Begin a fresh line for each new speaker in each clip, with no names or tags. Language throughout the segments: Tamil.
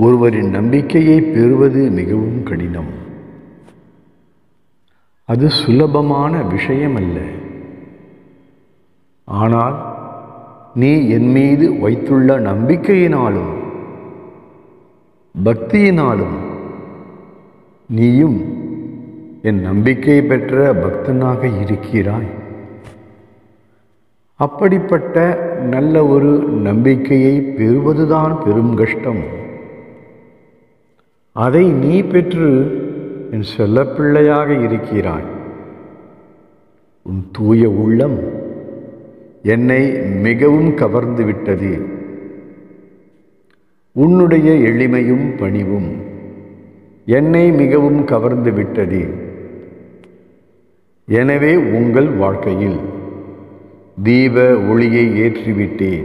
ஒருவரின் நம்பிக்கையை பெறுவது மிகவும் கடினம் அது சுலபமான விஷயமல்ல ஆனால் நீ என் மீது வைத்துள்ள நம்பிக்கையினாலும் பக்தியினாலும் நீயும் என் நம்பிக்கை பெற்ற பக்தனாக இருக்கிறாய் அப்படிப்பட்ட நல்ல ஒரு நம்பிக்கையை பெறுவதுதான் பெரும் கஷ்டம் அதை நீ பெற்று என் செல்லப்பிள்ளையாக இருக்கிறாய் உன் தூய உள்ளம் என்னை மிகவும் கவர்ந்து விட்டது உன்னுடைய எளிமையும் பணிவும் என்னை மிகவும் கவர்ந்து விட்டது எனவே உங்கள் வாழ்க்கையில் தீப ஒளியை ஏற்றிவிட்டேன்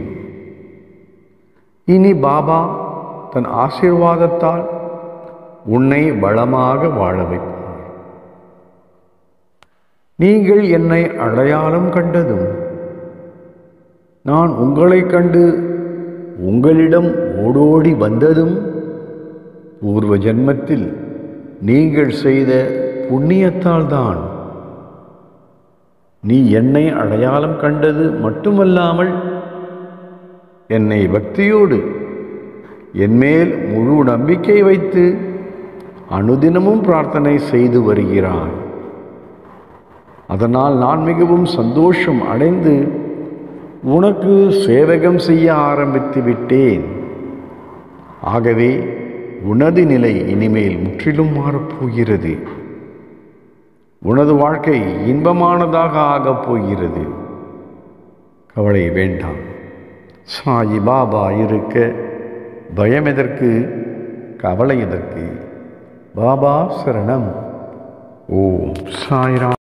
இனி பாபா தன் ஆசீர்வாதத்தால் உன்னை வளமாக வாழ வைப்பார் நீங்கள் என்னை அடையாளம் கண்டதும் நான் உங்களை கண்டு உங்களிடம் ஓடோடி வந்ததும் பூர்வ ஜென்மத்தில் நீங்கள் செய்த புண்ணியத்தால் தான் நீ என்னை அடையாளம் கண்டது மட்டுமல்லாமல் என்னை பக்தியோடு என்மேல் முழு நம்பிக்கை வைத்து அனுதினமும் பிரார்த்தனை செய்து வருகிறாய் அதனால் நான் மிகவும் சந்தோஷம் அடைந்து உனக்கு சேவகம் செய்ய ஆரம்பித்து விட்டேன் ஆகவே உனது நிலை இனிமேல் முற்றிலும் மாறப்போகிறது உனது வாழ்க்கை இன்பமானதாக ஆகப் போகிறது கவலை வேண்டாம் சாயி பாபா இருக்க பயம் எதற்கு கவலை எதற்கு பாபா சரணம் ஓம் சாய்ராம்